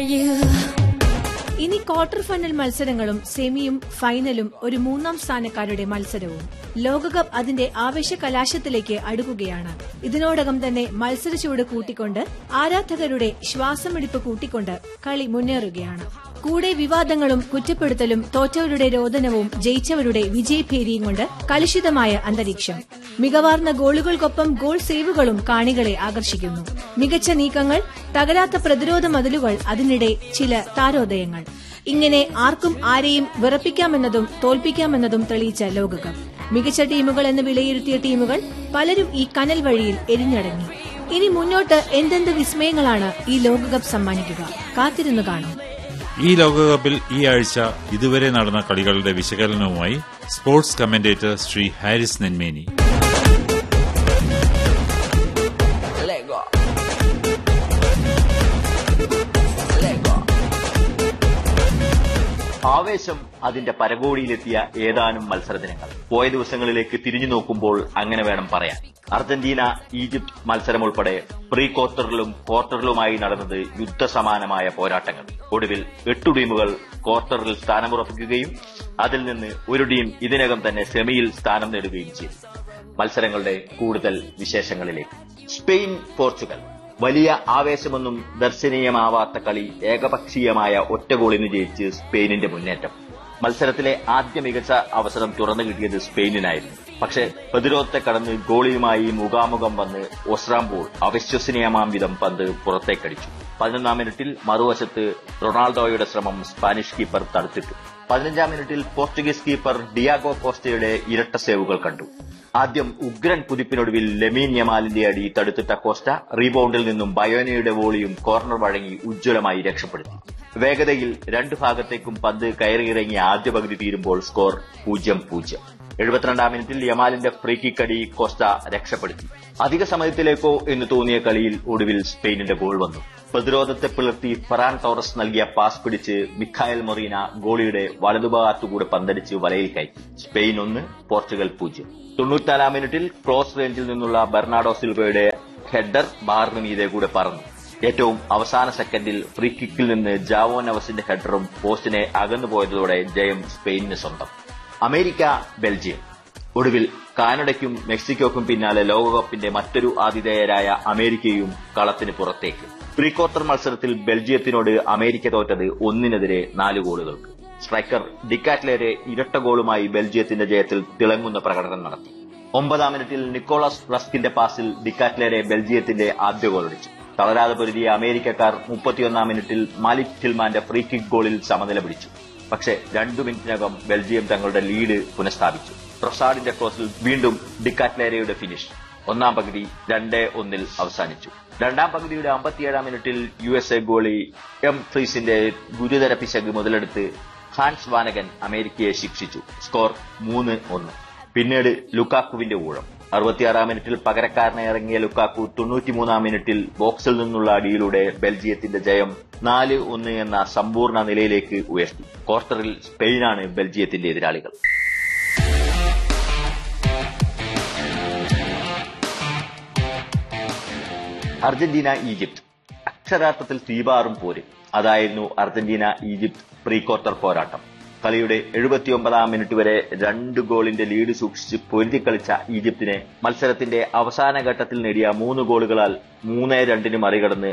you. ഇനി quarter final മത്സരങ്ങളും സെമിയും ഫൈനലും ഒരു മൂന്നാം സ്ഥാനക്കാരുടെ മത്സരവും ലോകകപ്പ് അതിന്റെ ആവേശ കലാശത്തിലേക്ക് അടുക്കുകയാണ് ഇതിനോടകം തന്നെ മത്സരചൂട് കൂട്ടിക്കൊണ്ട് ആരാധകരുടെ ശ്വാസമെടുപ്പ് കൂട്ടിക്കൊണ്ട് കളി മുന്നേറുകയാണ് കൂടെ വിവാദങ്ങളും കുറ്റപ്പെടുത്തലും തോറ്റവരുടെ രോദനവും ജയിച്ചവരുടെ വിജയഭേരിയും കൊണ്ട് കലുഷിതമായ അന്തരീക്ഷം മികവാർന്ന ഗോളുകൾക്കൊപ്പം ഗോൾ സേവുകളും കാണികളെ ആകർഷിക്കുന്നു മികച്ച നീക്കങ്ങൾ തകരാത്ത പ്രതിരോധ മതിലുകൾ അതിനിടെ ചില താരോദയങ്ങൾ ഇങ്ങനെ ആർക്കും ആരെയും വിറപ്പിക്കാമെന്നതും തോൽപ്പിക്കാമെന്നതും തെളിയിച്ച ലോകകപ്പ് മികച്ച ടീമുകൾ എന്ന് വിലയിരുത്തിയ ടീമുകൾ പലരും ഈ കനൽ വഴിയിൽ എരിഞ്ഞടങ്ങി ഇനി മുന്നോട്ട് എന്തെന്ത് വിസ്മയങ്ങളാണ് ഈ ലോകകപ്പ് സമ്മാനിക്കുക കാത്തിരുന്നു കാണും ഈ ലോകകപ്പിൽ ഈ ആഴ്ച ഇതുവരെ നടന്ന കളികളുടെ വിശകലനവുമായി sports commentator Sri Haris Nenmeni Lego. Lego. ആവേശം അതിന്റെ പരകോടിയിലെത്തിയ ഏതാനും മത്സരദിനങ്ങൾ പോയ ദിവസങ്ങളിലേക്ക് തിരിഞ്ഞു നോക്കുമ്പോൾ അങ്ങനെ വേണം പറയാൻ അർജന്റീന ഈജിപ്ത് മത്സരം ഉൾപ്പെടെ പ്രീ ക്വാർട്ടറിലും ക്വാർട്ടറിലുമായി നടന്നത് യുദ്ധസമാനമായ പോരാട്ടങ്ങൾ ഒടുവിൽ എട്ടു ടീമുകൾ ക്വാർട്ടറിൽ സ്ഥാനമുറപ്പിക്കുകയും അതിൽ നിന്ന് ഒരു ടീം ഇതിനകം തന്നെ സെമിയിൽ സ്ഥാനം നേടുകയും ചെയ്തു മത്സരങ്ങളുടെ കൂടുതൽ വിശേഷങ്ങളിലേക്ക് സ്പെയിൻ പോർച്ചുഗൽ വലിയ ആവേശമൊന്നും ദർശനീയമാവാത്ത കളി ഏകപക്ഷീയമായ ഒറ്റ ഗോളിന് ജയിച്ച് സ്പെയിനിന്റെ മുന്നേറ്റം മത്സരത്തിലെ ആദ്യ മികച്ച അവസരം തുറന്നു കിട്ടിയത് സ്പെയിനിനായിരുന്നു പക്ഷേ പ്രതിരോധത്തെ കടന്ന് ഗോളിയുമായി മുഖാമുഖം വന്ന് ഒസ്രാംബോൾ അവിശ്വസനീയമാം വിധം പന്ത് പുറത്തേക്കടിച്ചു പതിനൊന്നാം മിനിറ്റിൽ മറുവശത്ത് റൊണാൾഡോയുടെ ശ്രമം സ്പാനിഷ് കീപ്പർ തടുത്തിട്ടു പതിനഞ്ചാം മിനിറ്റിൽ പോർച്ചുഗീസ് കീപ്പർ ഡിയാഗോ കോസ്റ്റയുടെ ഇരട്ട സേവുകൾ കണ്ടു ആദ്യം ഉഗ്രൻ കുതിപ്പിനൊടുവിൽ ലെമീൻ യമാലിന്റെ അടി തടുത്തിട്ട കോസ്റ്റ റീബൌണ്ടിൽ നിന്നും ബയോനയുടെ വോളിയും കോർണർ വഴങ്ങി ഉജ്ജ്വലമായി രക്ഷപ്പെടുത്തി വേഗതയിൽ രണ്ടു ഭാഗത്തേക്കും പന്ത് കയറിയിറങ്ങിയ ആദ്യ പകുതി തീരുമ്പോൾ സ്കോർ പൂജ്യം പൂജ്യം എഴുപത്തിരണ്ടാം മിനിറ്റിൽ യമാലിന്റെ ഫ്രീ കിക്ക് അടി കോസ്റ്റ രക്ഷപ്പെടുത്തി അധിക സമയത്തിലേക്കോ എന്ന് തോന്നിയ കളിയിൽ ഒടുവിൽ സ്പെയിനിന്റെ ഗോൾ വന്നു പ്രതിരോധത്തെ പിളർത്തി ഫെറാൻ ടോറസ് നൽകിയ പാസ് പിടിച്ച് മിഖായൽ മൊറീന ഗോളിയുടെ വലതുഭാഗത്തുകൂടെ പന്തടിച്ച് വലയിൽ കയറ്റി സ്പെയിൻ ഒന്ന് പോർച്ചുഗൽ പൂജ്യം തൊണ്ണൂറ്റാലാം മിനിറ്റിൽ ക്ലോസ് റേഞ്ചിൽ നിന്നുള്ള ബെർണാഡോ സിൽവയുടെ ഹെഡർ ബാറിന് മീതെ കൂടെ പറന്നു ഏറ്റവും അവസാന സെക്കൻഡിൽ ഫ്രീ കിക്കിൽ നിന്ന് ജാവോ നവസിന്റെ ഹെഡറും പോസ്റ്റിനെ അകന്നുപോയതോടെ ജയം സ്പെയിനിന് സ്വന്തം അമേരിക്ക ബെൽജിയം ഒടുവിൽ കാനഡയ്ക്കും മെക്സിക്കോക്കും പിന്നാലെ ലോകകപ്പിന്റെ മറ്റൊരു ആതിഥേയരായ അമേരിക്കയും കളത്തിന് പുറത്തേക്ക് പ്രീ ക്വാർട്ടർ മത്സരത്തിൽ ബെൽജിയത്തിനോട് അമേരിക്ക തോറ്റത് ഒന്നിനെതിരെ നാല് ഗോളുകൾക്ക് സ്ട്രൈക്കർ ഡിക്കാറ്റ്ലേരെ ഇരട്ട ഗോളുമായി ബെൽജിയത്തിന്റെ ജയത്തിൽ തിളങ്ങുന്ന പ്രകടനം നടത്തി ഒമ്പതാം മിനിറ്റിൽ നിക്കോളസ് റസ്കിന്റെ പാസിൽ ഡിക്കാറ്റ്ലേരെ ബെൽജിയത്തിന്റെ ആദ്യ ഗോളടിച്ചു തളരാതെ പൊരുതിയ അമേരിക്കക്കാർ മുപ്പത്തിയൊന്നാം മിനിറ്റിൽ മാലിക് ടിൽമാന്റെ ഫ്രീ കിക്ക് ഗോളിൽ സമനില പിടിച്ചു പക്ഷേ രണ്ടു മിനിറ്റിനകം ബെൽജിയം തങ്ങളുടെ ലീഡ് പുനഃസ്ഥാപിച്ചു പ്രൊസാഡിന്റെ ക്രോസിൽ വീണ്ടും ഡിക്കാറ്റ്ലേരയുടെ ഫിനിഷ് ഒന്നാം പകുതി രണ്ട് ഒന്നിൽ അവസാനിച്ചു രണ്ടാം പകുതിയുടെ അമ്പത്തിയേഴാം മിനിറ്റിൽ U S A goalie M ഫ്രീസിന്റെ ഗുരുതര പിശക് മുതലെടുത്ത് ഹാൻസ് വാനകൻ അമേരിക്കയെ ശിക്ഷിച്ചു സ്കോർ മൂന്ന് ഒന്ന് പിന്നീട് ലുക്കാക്കുവിന്റെ ഊഴം അറുപത്തിയാറാം മിനിറ്റിൽ പകരക്കാരനെ ഇറങ്ങിയ ലുക്കാക്കു തൊണ്ണൂറ്റിമൂന്നാം മിനിറ്റിൽ ബോക്സിൽ നിന്നുള്ള അടിയിലൂടെ ബെൽജിയത്തിന്റെ ജയം നാല് ഒന്ന് എന്ന സമ്പൂർണ്ണ നിലയിലേക്ക് ഉയർത്തി ക്വാർട്ടറിൽ സ്പെയിനാണ് ബെൽജിയത്തിന്റെ എതിരാളികൾ അർജന്റീന ഈജിപ്ത് അക്ഷരാർത്ഥത്തിൽ തീപാറും പോര് അതായിരുന്നു അർജന്റീന ഈജിപ്ത് പ്രീ ക്വാർട്ടർ പോരാട്ടം കളിയുടെ എഴുപത്തിയൊമ്പതാം മിനിറ്റ് വരെ രണ്ട് ഗോളിന്റെ ലീഡ് സൂക്ഷിച്ച് പൊരുതി കളിച്ച ഈജിപ്തിനെ മത്സരത്തിന്റെ അവസാന ഘട്ടത്തിൽ നേടിയ മൂന്ന് ഗോളുകളാൽ മൂന്ന് രണ്ടിന് മറികടന്ന്